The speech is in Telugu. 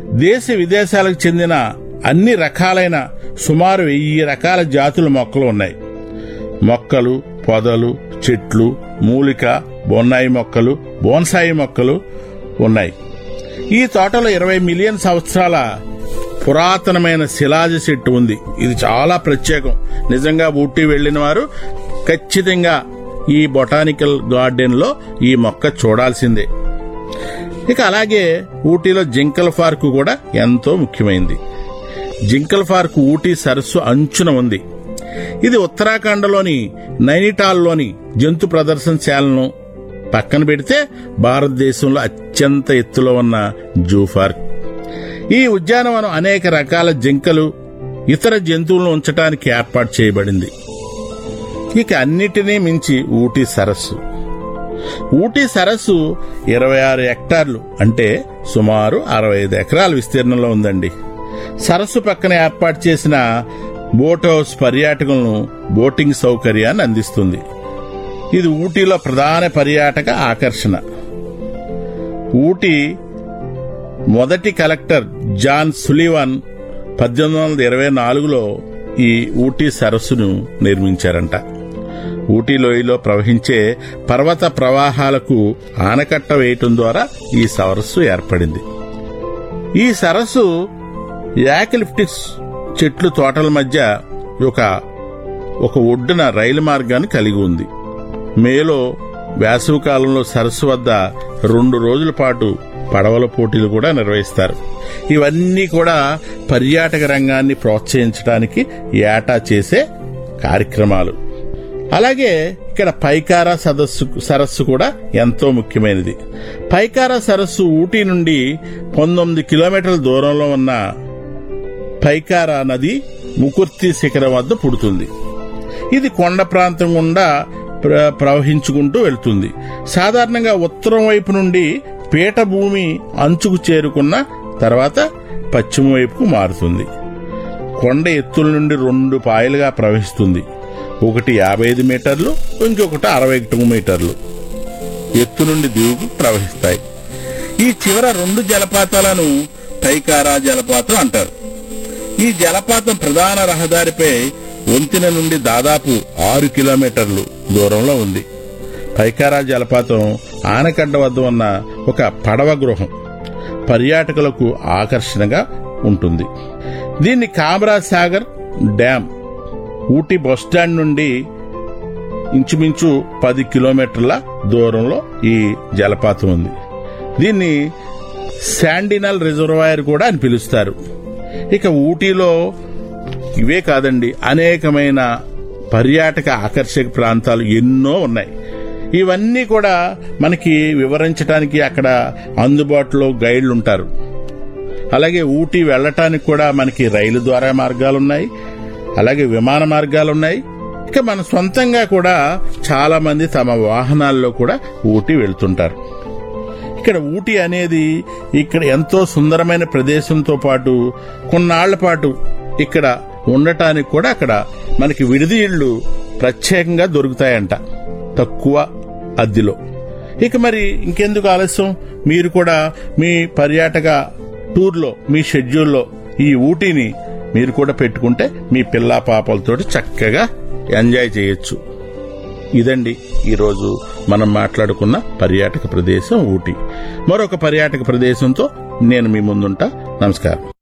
దేశ విదేశాలకు చెందిన అన్ని రకాలైన సుమారు వెయ్యి రకాల జాతుల మొక్కలు ఉన్నాయి మొక్కలు పొదలు చెట్లు మూలిక బొన్నాయి మొక్కలు బోన్సాయి మొక్కలు ఉన్నాయి ఈ తోటలో ఇరవై మిలియన్ సంవత్సరాల పురాతనమైన శిలాజ చెట్టు ఉంది ఇది చాలా ప్రత్యేకం నిజంగా ఊటీ వెళ్లిన వారు ఖచ్చితంగా ఈ బొటానికల్ గార్డెన్ లో ఈ మొక్క చూడాల్సిందే ఇక అలాగే ఊటీలో జింకల్ పార్కు కూడా ఎంతో ముఖ్యమైంది జింకల్ పార్క్ ఊటీ సరస్సు అంచున ఉంది ఇది ఉత్తరాఖండ్లోని నైనిటాల్లోని జంతు ప్రదర్శనశాలను పక్కన పెడితే భారతదేశంలో అత్యంత ఎత్తులో ఉన్న జూ పార్క్ ఈ ఉద్యానవనం అనేక రకాల జింకలు ఇతర జంతువులను ఉంచడానికి ఏర్పాటు చేయబడింది ఇక అన్నిటినీ మించి ఊటీ సరస్సు ఊటీ సరస్సు ఇరవై ఆరు హెక్టార్లు అంటే సుమారు అరవై ఐదు ఎకరాల విస్తీర్ణంలో ఉందండి సరస్సు పక్కన ఏర్పాటు చేసిన బోట్ హౌస్ పర్యాటకులను బోటింగ్ సౌకర్యాన్ని అందిస్తుంది ఇది ఊటీలో ప్రధాన పర్యాటక ఆకర్షణ ఊటీ మొదటి కలెక్టర్ జాన్ సులివన్ పద్దెనిమిది వందల ఇరవై నాలుగులో ఈ ఊటీ సరస్సును నిర్మించారంట ఊటీ లోయలో ప్రవహించే పర్వత ప్రవాహాలకు ఆనకట్ట వేయటం ద్వారా ఈ సరస్సు ఏర్పడింది ఈ సరస్సు యాకలిప్టిక్స్ చెట్లు తోటల మధ్య ఒక ఒక ఒడ్డున రైలు మార్గాన్ని కలిగి ఉంది మేలో వేసవి కాలంలో సరస్సు వద్ద రెండు రోజుల పాటు పడవల పోటీలు కూడా నిర్వహిస్తారు ఇవన్నీ కూడా పర్యాటక రంగాన్ని ప్రోత్సహించడానికి ఏటా చేసే కార్యక్రమాలు అలాగే ఇక్కడ పైకారా సదస్సు సరస్సు కూడా ఎంతో ముఖ్యమైనది పైకారా సరస్సు ఊటీ నుండి పంతొమ్మిది కిలోమీటర్ల దూరంలో ఉన్న పైకారా నది ముకుర్తి శిఖరం వద్ద పుడుతుంది ఇది కొండ ప్రాంతం గుండా ప్ర- ప్రవహించుకుంటూ వెళ్తుంది సాధారణంగా ఉత్తరం వైపు నుండి పీఠభూమి అంచుకు చేరుకున్న తర్వాత పశ్చిమ వైపుకు మారుతుంది కొండ ఎత్తుల నుండి రెండు పాయలుగా ప్రవహిస్తుంది ఒకటి యాభై ఐదు మీటర్లు ఇంకొకటి అరవై ఒకటి మీటర్లు ఎత్తు నుండి దిగుకు ప్రవహిస్తాయి ఈ చివర రెండు జలపాతాలను పైకారా జలపాతం అంటారు ఈ జలపాతం ప్రధాన రహదారిపై వంతెన నుండి దాదాపు ఆరు కిలోమీటర్లు దూరంలో ఉంది పైకారా జలపాతం ఆనకడ్డ వద్ద ఉన్న ఒక పడవ గృహం పర్యాటకులకు ఆకర్షణగా ఉంటుంది దీన్ని కామరా సాగర్ డ్యామ్ ఊటీ బస్టాండ్ నుండి ఇంచుమించు పది కిలోమీటర్ల దూరంలో ఈ జలపాతం ఉంది దీన్ని శాండినల్ రిజర్వాయర్ కూడా అని పిలుస్తారు ఇక ఊటీలో ఇవే కాదండి అనేకమైన పర్యాటక ఆకర్షక ప్రాంతాలు ఎన్నో ఉన్నాయి ఇవన్నీ కూడా మనకి వివరించడానికి అక్కడ అందుబాటులో గైడ్లు ఉంటారు అలాగే ఊటీ వెళ్ళటానికి కూడా మనకి రైలు ద్వారా మార్గాలున్నాయి అలాగే విమాన మార్గాలున్నాయి ఇక మన సొంతంగా కూడా చాలా మంది తమ వాహనాల్లో కూడా ఊటీ వెళ్తుంటారు ఇక్కడ ఊటీ అనేది ఇక్కడ ఎంతో సుందరమైన ప్రదేశంతో పాటు కొన్నాళ్ల పాటు ఇక్కడ ఉండటానికి కూడా అక్కడ మనకి విడిది ఇళ్లు ప్రత్యేకంగా దొరుకుతాయంట తక్కువ అద్దెలో ఇక మరి ఇంకెందుకు ఆలస్యం మీరు కూడా మీ పర్యాటక టూర్లో మీ షెడ్యూల్లో ఈ ఊటీని మీరు కూడా పెట్టుకుంటే మీ పిల్ల పాపలతోటి చక్కగా ఎంజాయ్ చేయొచ్చు ఇదండి ఈరోజు మనం మాట్లాడుకున్న పర్యాటక ప్రదేశం ఊటీ మరొక పర్యాటక ప్రదేశంతో నేను మీ ముందుంటా నమస్కారం